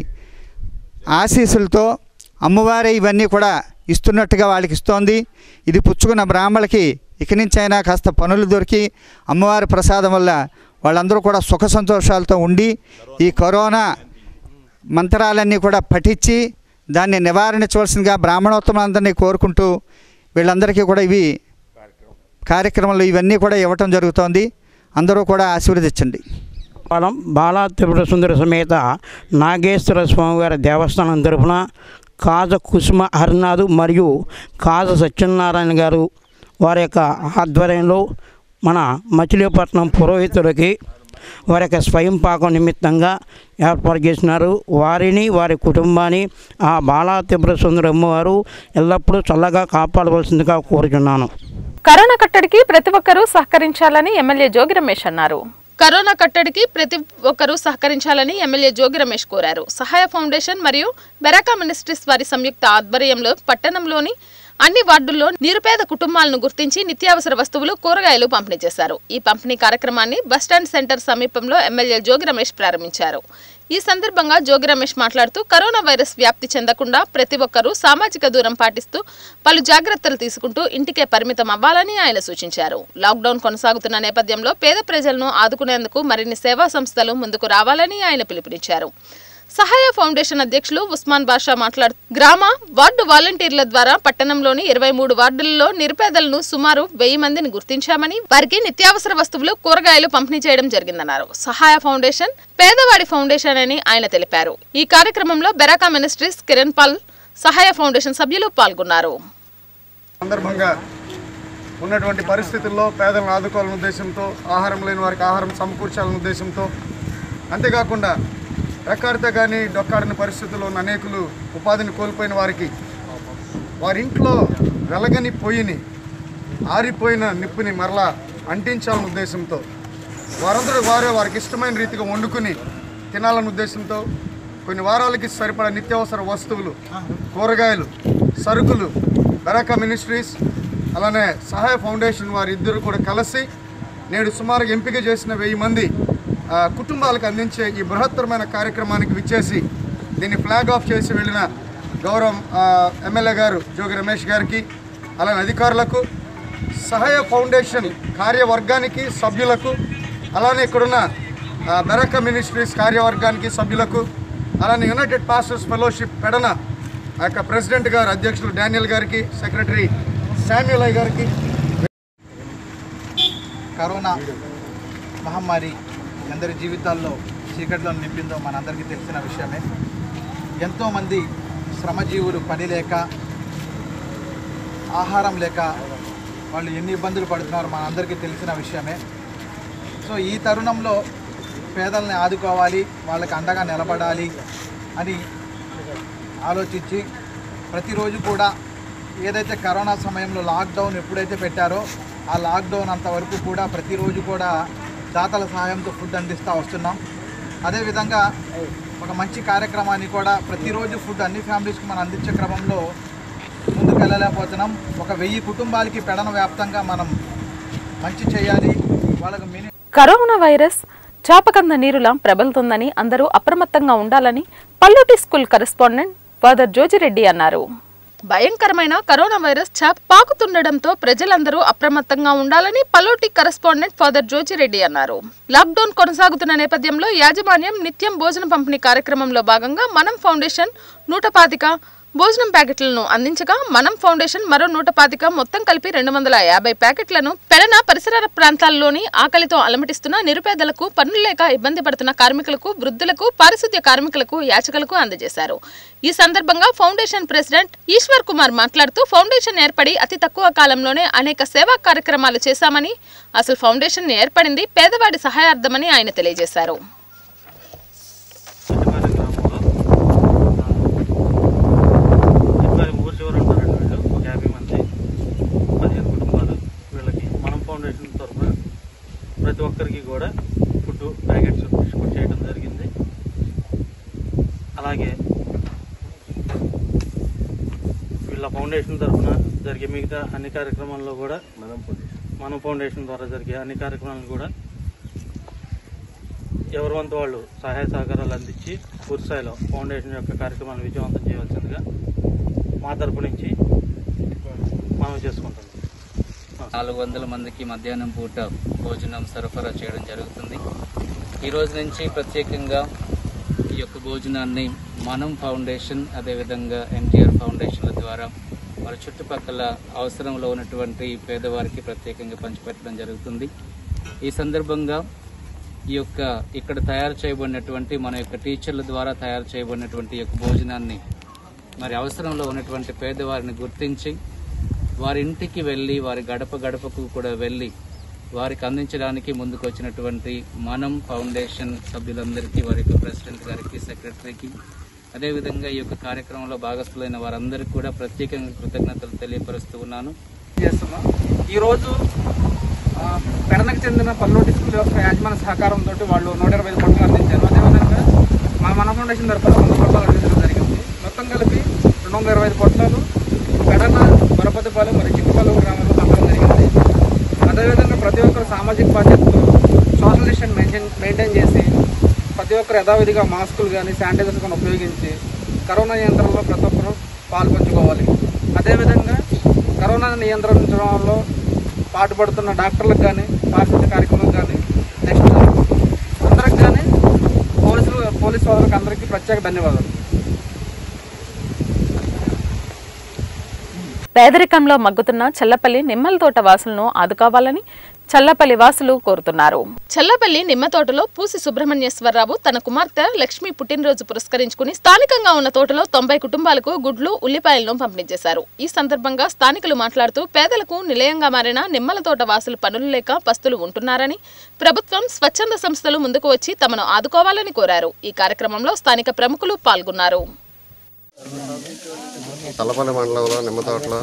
ఆశీస్సులతో అమ్మవారి ఇవన్నీ కూడా ఇస్తున్నట్టుగా వాళ్ళకి ఇస్తోంది ఇది పుచ్చుకున్న బ్రాహ్మణులకి ఇక నుంచి అయినా కాస్త పనులు దొరికి అమ్మవారి ప్రసాదం వల్ల వాళ్ళందరూ కూడా సుఖ సంతోషాలతో ఉండి ఈ కరోనా మంత్రాలన్నీ కూడా పఠించి దాన్ని నివారించవలసిందిగా బ్రాహ్మణోత్తములందరినీ కోరుకుంటూ వీళ్ళందరికీ కూడా ఇవి కార్యక్రమాలు ఇవన్నీ కూడా ఇవ్వటం జరుగుతోంది అందరూ కూడా ఆశీర్వదించండి పాలెం బాలా త్రిపుర సుందర సమేత నాగేశ్వర స్వామివారి దేవస్థానం తరపున కాజ కుసుమ హరినాథ్ మరియు కాజ సత్యనారాయణ గారు వారి యొక్క ఆధ్వర్యంలో మన మచిలీపట్నం పురోహితులకి వారి యొక్క స్వయం పాకం నిమిత్తంగా ఏర్పాటు చేసినారు వారిని వారి కుటుంబాన్ని ఆ బాలా త్రిపుర సుందర అమ్మవారు ఎల్లప్పుడూ చల్లగా కాపాడవలసిందిగా కోరుచున్నాను కరోనా కట్టడికి ప్రతి ఒక్కరూ సహకరించాలని ఎమ్మెల్యే జోగి రమేష్ అన్నారు కరోనా కట్టడికి ప్రతి ఒక్కరూ సహకరించాలని ఎమ్మెల్యే జోగి రమేష్ కోరారు సహాయ ఫౌండేషన్ మరియు బెరాకా మినిస్ట్రీస్ వారి సంయుక్త ఆధ్వర్యంలో పట్టణంలోని అన్ని వార్డుల్లో నిరుపేద కుటుంబాలను గుర్తించి నిత్యావసర వస్తువులు కూరగాయలు పంపిణీ చేశారు ఈ పంపిణీ కార్యక్రమాన్ని బస్టాండ్ సెంటర్ సమీపంలో ఎమ్మెల్యే జోగి రమేష్ ప్రారంభించారు ఈ సందర్భంగా జోగి రమేష్ మాట్లాడుతూ కరోనా వైరస్ వ్యాప్తి చెందకుండా ప్రతి ఒక్కరూ సామాజిక దూరం పాటిస్తూ పలు జాగ్రత్తలు తీసుకుంటూ ఇంటికే పరిమితం అవ్వాలని ఆయన సూచించారు లాక్డౌన్ కొనసాగుతున్న నేపథ్యంలో పేద ప్రజలను ఆదుకునేందుకు మరిన్ని సేవా సంస్థలు ముందుకు రావాలని ఆయన పిలుపునిచ్చారు సహాయ ఫౌండేషన్ అధ్యక్షులు ఉస్మాన్ బాషా మాట్లాడుతూ గ్రామ వార్డు వాలంటీర్ల ద్వారా పట్టణంలోని ఇరవై మూడు వార్డులలో నిరుపేదలను సుమారు వెయ్యి మందిని గుర్తించామని వారికి నిత్యావసర వస్తువులు కూరగాయలు పంపిణీ చేయడం జరిగిందన్నారు సహాయ ఫౌండేషన్ పేదవాడి ఫౌండేషన్ అని ఆయన తెలిపారు ఈ కార్యక్రమంలో Beracah ministries Kiran Paul Sahaya foundation సభ్యులు పాల్గొన్నారు సందర్భంగా ఉన్నటువంటి పరిస్థితుల్లో పేదలను ఆదుకోవాలనే ఉద్దేశంతో ఆహారం లేని వారికి ఆహారం సమకూర్చాలనే ఉద్దేశంతో అంతేకాకుండా రెక్కాడితే కానీ డొక్కాడని పరిస్థితుల్లో ఉన్న అనేకులు ఉపాధిని కోల్పోయిన వారికి వారి ఇంట్లో వెలగని పొయ్యిని ఆరిపోయిన నిప్పుని మరలా అంటించాలనే ఉద్దేశంతో వారందరూ వారే వారికి ఇష్టమైన రీతిగా వండుకుని తినాలనే ఉద్దేశంతో కొన్ని వారాలకి సరిపడా నిత్యావసర వస్తువులు కూరగాయలు సరుకులు బెరాకా మినిస్ట్రీస్ అలానే సహాయ ఫౌండేషన్ వారి ఇద్దరు కూడా కలిసి నేడు సుమారుగా ఎంపిక చేసిన వెయ్యి మంది ఆ, కుటుంబాలకు అందించే ఈ బృహత్తరమైన కార్యక్రమానికి విచ్చేసి దీన్ని ఫ్లాగ్ ఆఫ్ చేసి వెళ్ళిన గౌరవం ఆ, ఎమ్మెల్యే గారు జోగి రమేష్ గారికి అలానే అధికారులకు సహాయ ఫౌండేషన్ కార్యవర్గానికి సభ్యులకు అలానే ఇక్కడున్న ఆ, బెరక మినిస్ట్రీస్ కార్యవర్గానికి సభ్యులకు అలానే యునైటెడ్ పాస్టర్స్ ఫెలోషిప్ పెడన ఆ యొక్క ప్రెసిడెంట్ గారు అధ్యక్షులు డానియల్ గారికి సెక్రటరీ శామ్యుల్ అయ్య గారికి కరోనా మహమ్మారి అందరి జీవితాల్లో చీకట్లను నింపిందో మనందరికీ తెలిసిన విషయమే ఎంతోమంది శ్రమజీవులు పని లేక ఆహారం లేక వాళ్ళు ఎన్ని ఇబ్బందులు పడుతున్నారో మనందరికీ తెలిసిన విషయమే సో ఈ తరుణంలో పేదల్ని ఆదుకోవాలి వాళ్ళకి అండగా నిలబడాలి అని ఆలోచించి ప్రతిరోజు కూడా ఏదైతే కరోనా సమయంలో లాక్డౌన్ ఎప్పుడైతే పెట్టారో ఆ లాక్డౌన్ అంతవరకు కూడా ప్రతిరోజు కూడా దాతల సహాయంతో ఫుడ్ అందిస్తూ వస్తున్నాం అదేవిధంగా ఒక మంచి కార్యక్రమాన్ని కూడా ప్రతిరోజు ఫుడ్ అన్ని ఫ్యామిలీస్కి మనం అందించే క్రమంలో ముందుకు వెళ్ళలేకపోతున్నాం ఒక వెయ్యి కుటుంబాలకి పెడన వ్యాప్తంగా మనం మంచి చేయాలి వాళ్ళకి మిని కరోనా వైరస్ చాపకంద నీరులా ప్రబలుతుందని అందరూ అప్రమత్తంగా ఉండాలని Palluti school correspondent father Jojireddy అన్నారు భయంకరమైన కరోనా వైరస్ చాప్ పాకుతుండటంతో ప్రజలందరూ అప్రమత్తంగా ఉండాలని పలోటి కరెస్పాండెంట్ ఫాదర్ జోజిరెడ్డి అన్నారు లాక్డౌన్ కొనసాగుతున్న నేపథ్యంలో యాజమాన్యం నిత్యం భోజన పంపిణీ కార్యక్రమంలో భాగంగా మనం ఫౌండేషన్ నూట పాతిక భోజనం ప్యాకెట్లను అందించగా మనం ఫౌండేషన్ మరో నూట పాతిక మొత్తం కలిపి రెండు వందల యాభై ప్యాకెట్లను పెడన పరిసర ప్రాంతాల్లోని ఆకలితో అలమటిస్తున్న నిరుపేదలకు పనులు లేక ఇబ్బంది పడుతున్న కార్మికులకు వృద్ధులకు పారిశుద్ధ్య కార్మికులకు యాచకులకు అందజేశారు ఈ సందర్భంగా ఫౌండేషన్ ప్రెసిడెంట్ ఈశ్వర్ కుమార్ మాట్లాడుతూ ఫౌండేషన్ ఏర్పడి అతి తక్కువ కాలంలోనే అనేక సేవా కార్యక్రమాలు చేశామని అసలు ఫౌండేషన్ ఏర్పడింది పేదవాడి సహాయార్థమని ఆయన తెలియజేశారు ఇక్కడ ఊరు చివర ఉంటారండి వీళ్ళు ఒక యాభై మంది పదిహేను కుటుంబాలు వీళ్ళకి మనం ఫౌండేషన్ తరఫున ప్రతి ఒక్కరికి కూడా ఫుడ్ ప్యాకెట్స్ డిస్ట్రిబ్యూట్ చేయడం జరిగింది అలాగే వీళ్ళ ఫౌండేషన్ తరఫున జరిగే మిగతా అన్ని కార్యక్రమాల్లో కూడా మనం మనం ఫౌండేషన్ ద్వారా జరిగే అన్ని కార్యక్రమాలను కూడా ఎవరి వంతు వాళ్ళు సహాయ సహకారాలు అందించి పూర్తి స్థాయిలో ఫౌండేషన్ యొక్క కార్యక్రమాన్ని విజయవంతం చేయవలసిందిగా మా తరపు నుంచి మనం చేసుకుంటాం నాలుగు వందల మందికి మధ్యాహ్నం పూట భోజనం సరఫరా చేయడం జరుగుతుంది ఈ రోజు నుంచి ప్రత్యేకంగా ఈ యొక్క భోజనాన్ని మనం ఫౌండేషన్ అదేవిధంగా ఎన్టీఆర్ ఫౌండేషన్ల ద్వారా మన చుట్టుపక్కల అవసరంలో ఉన్నటువంటి పేదవారికి ప్రత్యేకంగా పంచిపెట్టడం జరుగుతుంది ఈ సందర్భంగా ఈ యొక్క ఇక్కడ తయారు చేయబడినటువంటి మన యొక్క టీచర్ల ద్వారా తయారు చేయబడినటువంటి ఈ యొక్క భోజనాన్ని మరి అవసరంలో ఉన్నటువంటి పేదవారిని గుర్తించి వారి ఇంటికి వెళ్ళి వారి గడప గడపకు కూడా వెళ్ళి వారికి అందించడానికి ముందుకు వచ్చినటువంటి మనం ఫౌండేషన్ సభ్యులందరికీ వారి యొక్క ప్రెసిడెంట్ గారికి సెక్రటరీకి అదేవిధంగా ఈ యొక్క కార్యక్రమంలో భాగస్థులైన వారందరికీ కూడా ప్రత్యేకంగా కృతజ్ఞతలు తెలియపరుస్తూ ఉన్నాను చేస్తున్నాం ఈరోజు ఆ, పెడనకు చెందిన పల్లోటి స్కూల్ యొక్క యాజమాన్య సహకారంతో వాళ్ళు నూట ఇరవై ఐదు పొట్టాలు అందించారు అదేవిధంగా మా మన ఫౌండేషన్ తరఫున వంద పొట్టాలు అందించడం జరిగింది మొత్తం కలిపి రెండు వందల ఇరవై ఐదు పొట్టాలు పెడన బరపతిపాలెం మరియు చిక్కుపల్లి గ్రామంలో పంపడం జరిగింది అదేవిధంగా ప్రతి ఒక్కరు సామాజిక బాధ్యతతో సోషల్ డిస్టెన్స్ మెయింటైన్ మెయింటైన్ చేసి ప్రతి ఒక్కరు యథావిధిగా మాస్కులు కానీ శానిటైజర్స్ కానీ ఉపయోగించి కరోనా నియంత్రణలో ప్రతి ఒక్కరు పాల్పంచుకోవాలి అదేవిధంగా కరోనా నియంత్రించడంలో పాటుపడుతున్న డాక్టర్లకు కానీ పారిశుద్ధ్య కార్యక్రమం కానీ నెక్స్ట్ అందరికి కానీ పోలీసులు పోలీస్ సోదరులకు అందరికీ ప్రత్యేక ధన్యవాదాలు పేదరికంలో మగ్గుతున్న చల్లపల్లి నిమ్మల తోట వాసులను ఆదుకోవాలని చల్లపల్లి వాసులు కోరుతున్నారు చల్లపల్లి నిమ్మ తోటలో పూసి సుబ్రహ్మణ్యేశ్వరరావు తన కుమార్తె లక్ష్మి పుట్టినరోజు పురస్కరించుకుని స్థానికంగా ఉన్న తోటలో తొంభై కుటుంబాలకు గుడ్లు ఉల్లిపాయలను పంపిణీ చేశారు ఈ సందర్భంగా స్థానికులు మాట్లాడుతూ పేదలకు నిలయంగా మారిన నిమ్మల తోట వాసులు పనులు లేక పస్తులు ఉంటున్నారని ప్రభుత్వం స్వచ్ఛంద సంస్థలు ముందుకు వచ్చి తమను ఆదుకోవాలని కోరారు ఈ కార్యక్రమంలో స్థానిక ప్రముఖులు పాల్గొన్నారు తలపల్లి మండలంలో నిమ్మతోటలో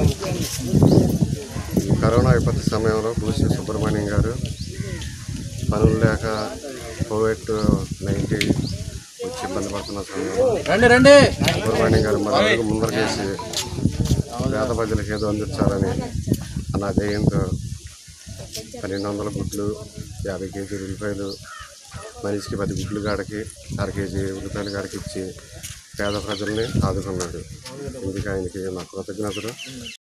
ఈ కరోనా విపత్తు సమయంలో పూసి సుబ్రహ్మణ్యం గారు పనులు లేక కోవిడ్ నైన్టీ వచ్చి ఇబ్బంది పడుతున్న సమయంలో రండి, రండి. సుబ్రహ్మణ్యం గారు మరి అడుగు ముందరకేసి పేద ప్రజలకు ఏదో అందించాలని అన్న జయంతో పన్నెండు వందల గుడ్లు యాభై కేజీలు ఉల్లిపాయలు మనిషికి పది గుడ్లు కాడకి అర కేజీ ఉల్లిపాయలు కాడకి ఇచ్చి పేద ప్రజల్ని ఆదుకున్నాడు ఇందుకు ఆయనకి నా కృతజ్ఞతలు